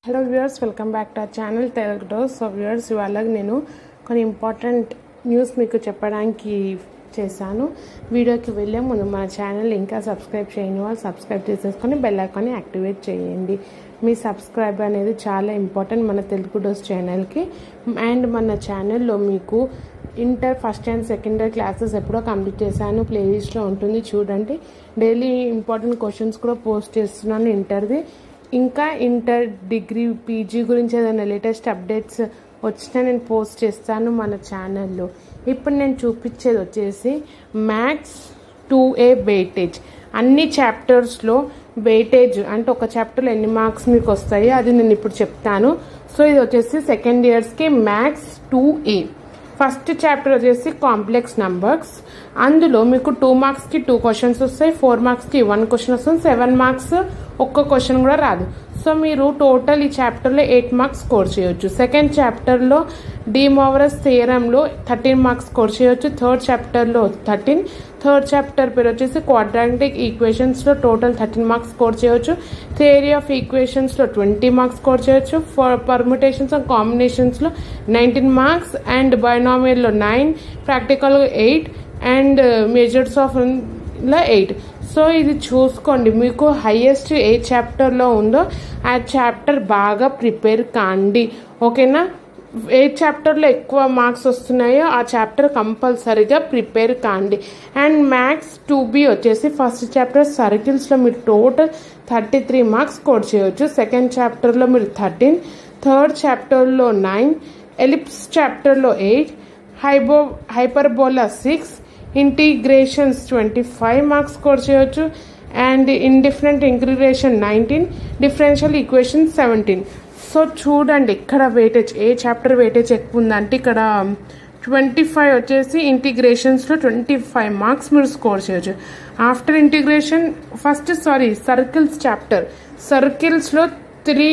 hello viewers welcome back to our channel Telugu dose so viewers ఇవాళ నేను కొన్ని important news మీకు చెప్పడానికి చేశాను వీడియోకి వెళ్ళే ముందు మన ఛానల్ ఇంకా సబ్స్క్రైబ్ చేయని వాళ్ళు సబ్స్క్రైబ్ చేసేసుకొని బెల్ ఐకాన్ని యాక్టివేట్ చేయండి మీ సబ్స్క్రైబ్ అనేది చాలా ఇంపార్టెంట్ మన తెలుగు డోస్ ఛానల్కి అండ్ మన ఛానల్లో మీకు inter first and second year classes ఎప్పుడో కంప్లీట్ చేశాను ప్లేలిస్ట్లో ఉంటుంది చూడండి డైలీ ఇంపార్టెంట్ క్వశ్చన్స్ కూడా పోస్ట్ చేస్తున్నాను ఇంటర్ది ఇంకా ఇంటర్ డిగ్రీ పీజీ గురించి ఏదైనా లేటెస్ట్ అప్డేట్స్ వచ్చినా నేను పోస్ట్ చేస్తాను మన ఛానల్లో ఇప్పుడు నేను చూపించేది వచ్చేసి మ్యాథ్స్ టూ ఏ వెయిటేజ్ అన్ని చాప్టర్స్లో వెయిటేజ్ అంటే ఒక చాప్టర్లో ఎన్ని మార్క్స్ మీకు వస్తాయి అది నేను ఇప్పుడు చెప్తాను సో ఇది వచ్చేసి సెకండ్ ఇయర్స్కి maths two A first chapter వచ్చేసి కాంప్లెక్స్ నంబర్స్ అందులో మీకు టూ మార్క్స్కి టూ క్వశ్చన్స్ వస్తాయి ఫోర్ మార్క్స్కి వన్ క్వశ్చన్ వస్తుంది సెవెన్ మార్క్స్ ఒక్క క్వశ్చన్ కూడా రాదు సో మీరు టోటల్ ఈ చాప్టర్లో ఎయిట్ మార్క్స్ స్కోర్ చేయొచ్చు సెకండ్ చాప్టర్లో డిమోవరస్ థియరంలో థర్టీన్ మార్క్స్ స్కోర్ చేయొచ్చు థర్డ్ చాప్టర్లో థర్టీన్ థర్డ్ చాప్టర్ పేరు వచ్చేసి క్వాడ్రాంటిక్ ఈక్వేషన్స్లో టోటల్ థర్టీన్ మార్క్స్ స్కోర్ చేయొచ్చు థియరీ ఆఫ్ ఈక్వేషన్స్లో ట్వంటీ మార్క్స్ స్కోర్ చేయొచ్చు ఫర్ పర్ముటేషన్స్ అండ్ కాంబినేషన్స్లో నైన్టీన్ మార్క్స్ అండ్ బైనామియల్లో నైన్ ప్రాక్టికల్గా ఎయిట్ అండ్ మెజర్స్ ఆఫ్ లో ఎయిట్ సో ఇది చూసుకోండి మీకు హైయెస్ట్ ఏ చాప్టర్లో ఉందో ఆ చాప్టర్ బాగా ప్రిపేర్ కాండి ఓకేనా ఏ చాప్టర్లో ఎక్కువ మార్క్స్ వస్తున్నాయో ఆ చాప్టర్ కంపల్సరీగా ప్రిపేర్ కాండి అండ్ మ్యాథ్స్ టూ బి వచ్చేసి ఫస్ట్ చాప్టర్ సర్కిల్స్లో మీరు total thirty three marks score చేయొచ్చు సెకండ్ చాప్టర్లో మీరు థర్టీన్ థర్డ్ చాప్టర్లో నైన్ ఎలిప్స్ చాప్టర్లో ఎయిట్ హైబో hyperbola six integrations twenty five marks score చేయొచ్చు and indifferent integration nineteen differential equation seventeen so చూడండి ఇక్కడ వెయిటేజ్ ఏ చాప్టర్ వెయిటేజ్ ఎక్కువ ఉందంటే ఇక్కడ ట్వంటీ ఫైవ్ వచ్చేసి ఇంటిగ్రేషన్స్లో ట్వంటీ ఫైవ్ మార్క్స్ మీరు స్కోర్ చేయొచ్చు after integration first sorry circles chapter సర్కిల్స్లో three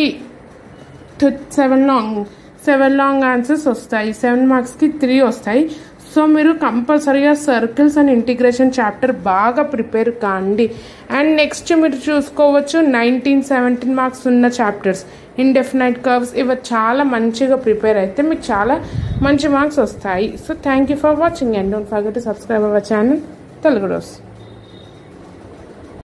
seven long seven long answers వస్తాయి సెవెన్ మార్క్స్కి త్రీ వస్తాయి సో మీరు కంపల్సరీగా సర్కిల్స్ అండ్ ఇంటిగ్రేషన్ చాప్టర్ బాగా ప్రిపేర్ కాండి అండ్ నెక్స్ట్ మీరు చూసుకోవచ్చు నైన్టీన్ సెవెంటీన్ మార్క్స్ ఉన్న చాప్టర్స్ ఇండెఫినైట్ కర్వ్స్ ఇవి చాలా మంచిగా ప్రిపేర్ అయితే మీకు చాలా మంచి మార్క్స్ వస్తాయి so thank you for watching and don't forget to subscribe our channel Telugu dose